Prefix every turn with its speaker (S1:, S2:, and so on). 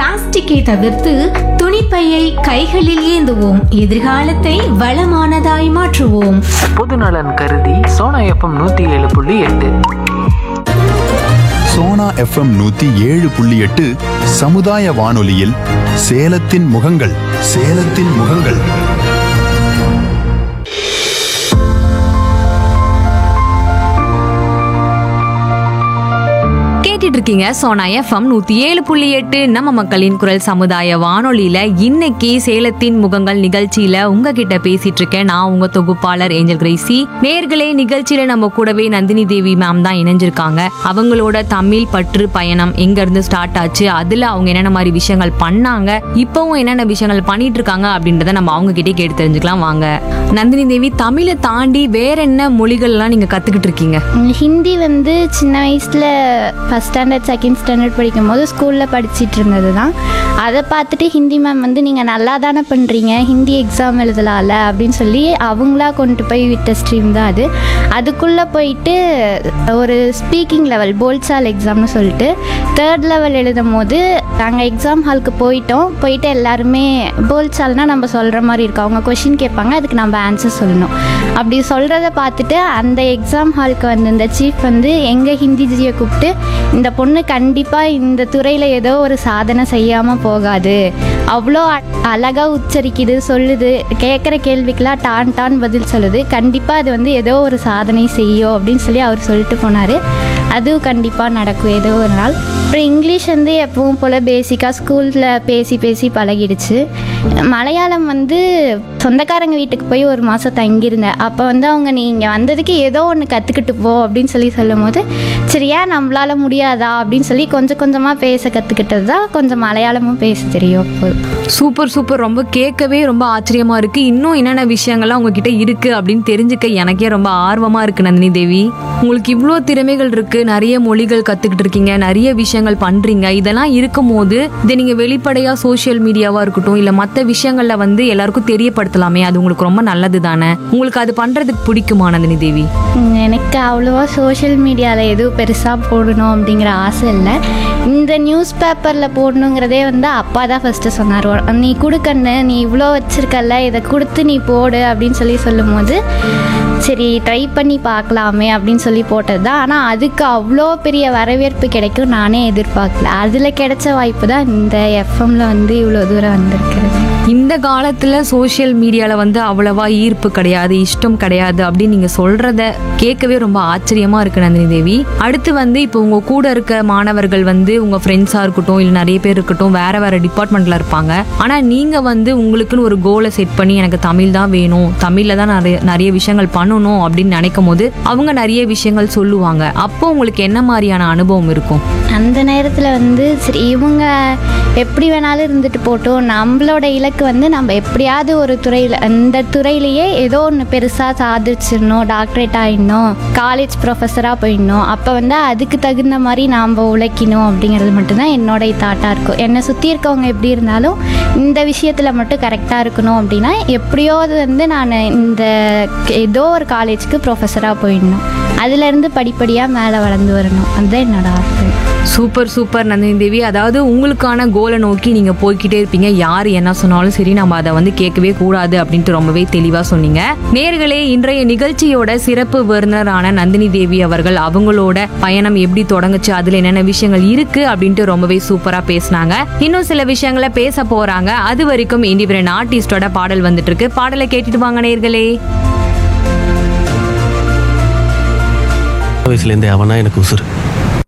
S1: பிளாஸ்டிக்கை தவிர்த்து துணிப்பையை கைகளில் ஏந்துவோம் எதிர்காலத்தை வளமானதாய் மாற்றுவோம்
S2: பொதுநலன் கருதி சோனா எஃப்எம் நூற்றி ஏழு புள்ளி எட்டு
S3: சோனா எஃப்எம் நூத்தி ஏழு புள்ளி எட்டு சமுதாய வானொலியில் சேலத்தின் முகங்கள் சேலத்தின் முகங்கள்
S4: கேட்டுட்டு இருக்கீங்க சோனா எஃப்எம் நூத்தி ஏழு புள்ளி எட்டு நம்ம மக்களின் குரல் சமுதாய வானொலியில இன்னைக்கு சேலத்தின் முகங்கள் நிகழ்ச்சியில உங்ககிட்ட பேசிட்டு இருக்கேன் நான் உங்க தொகுப்பாளர் ஏஞ்சல் கிரேசி நேர்களே நிகழ்ச்சியில நம்ம கூடவே நந்தினி தேவி மேம் தான் இணைஞ்சிருக்காங்க அவங்களோட தமிழ் பற்று பயணம் எங்க இருந்து ஸ்டார்ட் ஆச்சு அதுல அவங்க என்னென்ன மாதிரி விஷயங்கள் பண்ணாங்க இப்பவும் என்னென்ன விஷயங்கள் பண்ணிட்டு இருக்காங்க அப்படின்றத நம்ம அவங்க கிட்டே கேட்டு தெரிஞ்சுக்கலாம் வாங்க நந்தினி தேவி தமிழை தாண்டி வேற என்ன மொழிகள்லாம் நீங்க கத்துக்கிட்டு இருக்கீங்க
S5: ஹிந்தி வந்து சின்ன வயசில் ஃபஸ்ட் ஸ்டாண்டர்ட் செகண்ட் ஸ்டாண்டர்ட் படிக்கும் போது ஸ்கூலில் படிச்சிட்டு இருந்தது தான் அதை பார்த்துட்டு ஹிந்தி மேம் வந்து நீங்கள் நல்லா தானே பண்ணுறீங்க ஹிந்தி எக்ஸாம் எழுதலாம்ல அப்படின்னு சொல்லி அவங்களா கொண்டு போய் விட்ட ஸ்ட்ரீம் தான் அது அதுக்குள்ளே போயிட்டு ஒரு ஸ்பீக்கிங் லெவல் போல்சால் எக்ஸாம்னு சொல்லிட்டு தேர்ட் லெவல் எழுதும் போது நாங்கள் எக்ஸாம் ஹாலுக்கு போயிட்டோம் போயிட்டு எல்லாருமே போல்சால்னால் நம்ம சொல்கிற மாதிரி இருக்கும் அவங்க கொஷின் கேட்பாங்க அதுக்கு நம்ம ஆன்சர் சொல்லணும் அப்படி சொல்கிறத பார்த்துட்டு அந்த எக்ஸாம் ஹாலுக்கு வந்து இந்த சீஃப் வந்து எங்கள் ஹிந்தி ஜியை கூப்பிட்டு இந்த பொண்ணு கண்டிப்பாக இந்த துறையில் ஏதோ ஒரு சாதனை செய்யாமல் போகாது அவ்வளோ அழகாக உச்சரிக்குது சொல்லுது கேட்குற கேள்விக்கெலாம் டான் டான் பதில் சொல்லுது கண்டிப்பாக அது வந்து ஏதோ ஒரு சாதனை செய்யும் அப்படின்னு சொல்லி அவர் சொல்லிட்டு போனார் அதுவும் கண்டிப்பாக நடக்கும் ஏதோ ஒரு நாள் அப்புறம் இங்கிலீஷ் வந்து எப்பவும் போல் பேசிக்காக ஸ்கூலில் பேசி பேசி பழகிடுச்சு மலையாளம் வந்து சொந்தக்காரங்க வீட்டுக்கு போய் ஒரு மாதம் தங்கியிருந்தேன் அப்போ வந்து அவங்க நீ இங்கே வந்ததுக்கு ஏதோ ஒன்று கற்றுக்கிட்டு போ அப்படின்னு சொல்லி சொல்லும் போது சரி ஏன் நம்மளால முடியாதா அப்படின்னு சொல்லி கொஞ்சம் கொஞ்சமாக பேச கற்றுக்கிட்டது தான் கொஞ்சம் மலையாளமும் பேச தெரியும் அப்போ
S4: சூப்பர் சூப்பர் ரொம்ப கேட்கவே ரொம்ப ஆச்சரியமா இருக்கு இன்னும் என்னென்ன விஷயங்கள்லாம் உங்ககிட்ட இருக்கு அப்படின்னு தெரிஞ்சுக்க எனக்கே ரொம்ப ஆர்வமா இருக்கு நந்தினி தேவி உங்களுக்கு இவ்வளோ திறமைகள் இருக்கு நிறைய மொழிகள் கத்துக்கிட்டு இருக்கீங்க நிறைய விஷயங்கள் பண்றீங்க இதெல்லாம் இருக்கும் போது இதை நீங்க வெளிப்படையா சோஷியல் மீடியாவா இருக்கட்டும் இல்ல மற்ற விஷயங்கள்ல வந்து எல்லாருக்கும் தெரியப்படுத்தலாமே அது உங்களுக்கு ரொம்ப நல்லது தானே உங்களுக்கு அது பண்றதுக்கு பிடிக்குமா நந்தினி தேவி
S5: உம், எனக்கு அவ்வளோவா சோஷியல் மீடியாவில் எதுவும் பெருசாக போடணும் அப்படிங்கிற ஆசை இல்லை இந்த நியூஸ் பேப்பரில் போடணுங்கிறதே வந்து அப்பா தான் ஃபஸ்ட்டு சொன்னார் நீ கொடுக்கண்ணு நீ இவ்வளோ வச்சிருக்கல்ல இதை கொடுத்து நீ போடு அப்படின்னு சொல்லி சொல்லும்போது சரி ட்ரை பண்ணி பார்க்கலாமே அப்படின்னு சொல்லி போட்டது தான் ஆனால் அதுக்கு அவ்வளோ பெரிய வரவேற்பு கிடைக்கும் நானே எதிர்பார்க்கல அதில் கிடைச்ச வாய்ப்பு தான் இந்த எஃப்எம்ல வந்து இவ்வளோ தூரம் வந்திருக்கிறது
S4: இந்த காலத்துல சோஷியல் மீடியால வந்து அவ்வளவா ஈர்ப்பு கிடையாது இஷ்டம் கிடையாது அப்படின்னு நீங்க சொல்றத கேட்கவே ரொம்ப ஆச்சரியமா இருக்கு நந்தினி தேவி அடுத்து வந்து இப்போ உங்க கூட இருக்க மாணவர்கள் வந்து உங்க ஃப்ரெண்ட்ஸா இருக்கட்டும் இல்ல நிறைய பேர் இருக்கட்டும் வேற வேற டிபார்ட்மெண்ட்ல இருப்பாங்க ஆனா நீங்க வந்து உங்களுக்குன்னு ஒரு கோலை செட் பண்ணி எனக்கு தமிழ் தான் வேணும் தமிழ்ல தான் நிறைய நிறைய விஷயங்கள் பண்ணணும் அப்படின்னு நினைக்கும் போது அவங்க நிறைய விஷயங்கள் சொல்லுவாங்க அப்போ உங்களுக்கு என்ன மாதிரியான அனுபவம் இருக்கும்
S5: அந்த நேரத்தில் வந்து சரி இவங்க எப்படி வேணாலும் இருந்துட்டு போட்டோம் நம்மளோட இலக்கு வந்து நம்ம எப்படியாவது ஒரு துறையில் அந்த துறையிலேயே ஏதோ ஒன்று பெருசாக சாதிச்சிடணும் டாக்டரேட் ஆகிடணும் காலேஜ் ப்ரொஃபஸராக போயிடணும் அப்போ வந்து அதுக்கு தகுந்த மாதிரி நாம் உழைக்கணும் அப்படிங்கிறது மட்டும்தான் என்னோட தாட்டாக இருக்கும் என்னை சுற்றி இருக்கவங்க எப்படி இருந்தாலும் இந்த விஷயத்தில் மட்டும் கரெக்டாக இருக்கணும் அப்படின்னா எப்படியோ அது வந்து நான் இந்த ஏதோ ஒரு காலேஜுக்கு ப்ரொஃபஸராக போயிடணும் அதுலேருந்து படிப்படியாக மேலே வளர்ந்து வரணும் அதுதான் என்னோட ஆசை
S4: சூப்பர் சூப்பர் நந்தினி தேவி அதாவது உங்களுக்கான கோலை நோக்கி நீங்க போய்க்கிட்டே இருப்பீங்க யார் என்ன சொன்னாலும் சரி நம்ம அதை வந்து கேட்கவே கூடாது அப்படின்ட்டு ரொம்பவே தெளிவா சொன்னீங்க நேர்களே இன்றைய நிகழ்ச்சியோட சிறப்பு விருந்தினரான நந்தினி தேவி அவர்கள் அவங்களோட பயணம் எப்படி தொடங்குச்சு அதுல என்னென்ன விஷயங்கள் இருக்கு அப்படின்ட்டு ரொம்பவே சூப்பரா பேசினாங்க இன்னும் சில விஷயங்களை பேச போறாங்க அது வரைக்கும் இண்டிபெண்ட் ஆர்டிஸ்டோட பாடல் வந்துட்டு இருக்கு பாடலை கேட்டுட்டு வாங்க நேர்களே
S6: வயசுலேருந்தே அவனா எனக்கு உசுறு